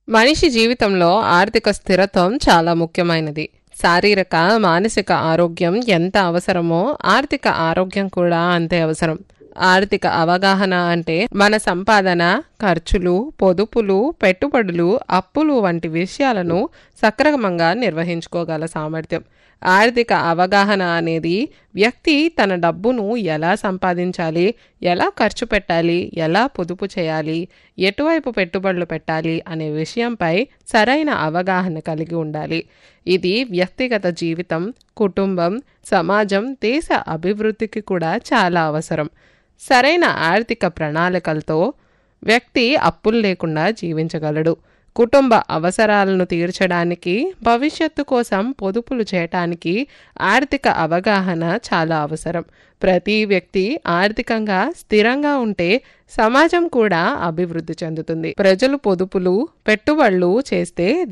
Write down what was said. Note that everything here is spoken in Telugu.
మనిషి జీవితంలో ఆర్థిక స్థిరత్వం చాలా ముఖ్యమైనది శారీరక మానసిక ఆరోగ్యం ఎంత అవసరమో ఆర్థిక ఆరోగ్యం కూడా అంతే అవసరం ఆర్థిక అవగాహన అంటే మన సంపాదన ఖర్చులు పొదుపులు పెట్టుబడులు అప్పులు వంటి విషయాలను సక్రమంగా నిర్వహించుకోగల సామర్థ్యం ఆర్థిక అవగాహన అనేది వ్యక్తి తన డబ్బును ఎలా సంపాదించాలి ఎలా ఖర్చు పెట్టాలి ఎలా పొదుపు చేయాలి ఎటువైపు పెట్టుబడులు పెట్టాలి అనే విషయంపై సరైన అవగాహన కలిగి ఉండాలి ఇది వ్యక్తిగత జీవితం కుటుంబం సమాజం దేశ అభివృద్ధికి కూడా చాలా అవసరం సరైన ఆర్థిక ప్రణాళికలతో వ్యక్తి అప్పులు లేకుండా జీవించగలడు కుటుంబ అవసరాలను తీర్చడానికి భవిష్యత్తు కోసం పొదుపులు చేయటానికి ఆర్థిక అవగాహన చాలా అవసరం ప్రతి వ్యక్తి ఆర్థికంగా స్థిరంగా ఉంటే సమాజం కూడా అభివృద్ధి చెందుతుంది ప్రజలు పొదుపులు పెట్టుబడులు చేస్తే